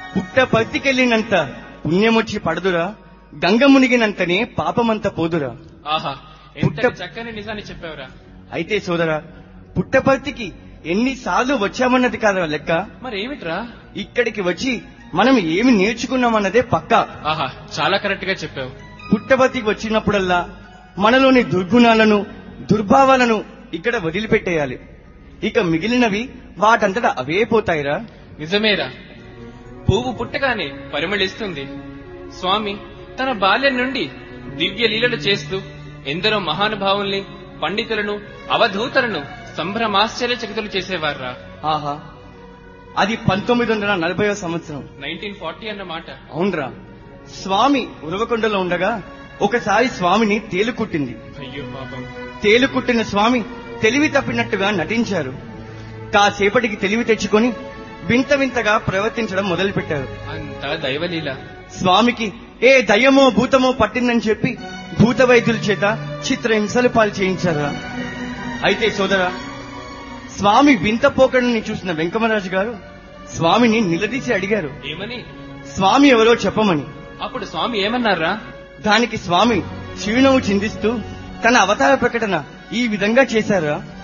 పుట్ట పత్తికెళ్ళినంత పుణ్యమొచ్చి పడదురా గంగ మునిగినంతనే పాపమంత పోదురా ఆహా ఎంత చక్కని నిజాన్ని చెప్పావురా అయితే సోదరా పుట్టపర్తికి ఎన్నిసార్లు వచ్చామన్నది కాదా లెక్క మరి ఏమిట్రా ఇక్కడికి వచ్చి మనం ఏమి నేర్చుకున్నామన్నదే పక్కా ఆహా చాలా కరెక్ట్ గా చెప్పావు పుట్టపర్తికి వచ్చినప్పుడల్లా మనలోని దుర్గుణాలను దుర్భావాలను ఇక్కడ వదిలిపెట్టేయాలి ఇక మిగిలినవి వాటంతట అవే పోతాయిరా నిజమేరా పువ్వు పుట్టగానే పరిమళిస్తుంది స్వామి తన బాల్యం నుండి దివ్య లీలలు చేస్తూ ఎందరో మహానుభావుల్ని పండితులను అవధూతలను సంభ్రమాశ్చర్యచకితులు చేసేవారా ఆహా అది పంతొమ్మిది వందల నలభై సంవత్సరం నైన్టీన్ ఫార్టీ అన్నమాట అవునరా స్వామి ఉరవకొండలో ఉండగా ఒకసారి స్వామిని తేలుకుట్టింది అయ్యో పాపం తేలుకుట్టిన స్వామి తెలివి తప్పినట్టుగా నటించారు కాసేపటికి తెలివి తెచ్చుకొని వింత వింతగా ప్రవర్తించడం మొదలుపెట్టారు అంతా దైవలీల స్వామికి ఏ దయ్యమో భూతమో పట్టిందని చెప్పి భూత వైద్యుల చేత చిత్రహింసలు పాలు చేయించారా అయితే సోదరా స్వామి వింత పోకడని చూసిన వెంకమరాజు గారు స్వామిని నిలదీసి అడిగారు ఏమని స్వామి ఎవరో చెప్పమని అప్పుడు స్వామి ఏమన్నారా దానికి స్వామి చిరునవ్వు చిందిస్తూ తన అవతార ప్రకటన ఈ విధంగా చేశారా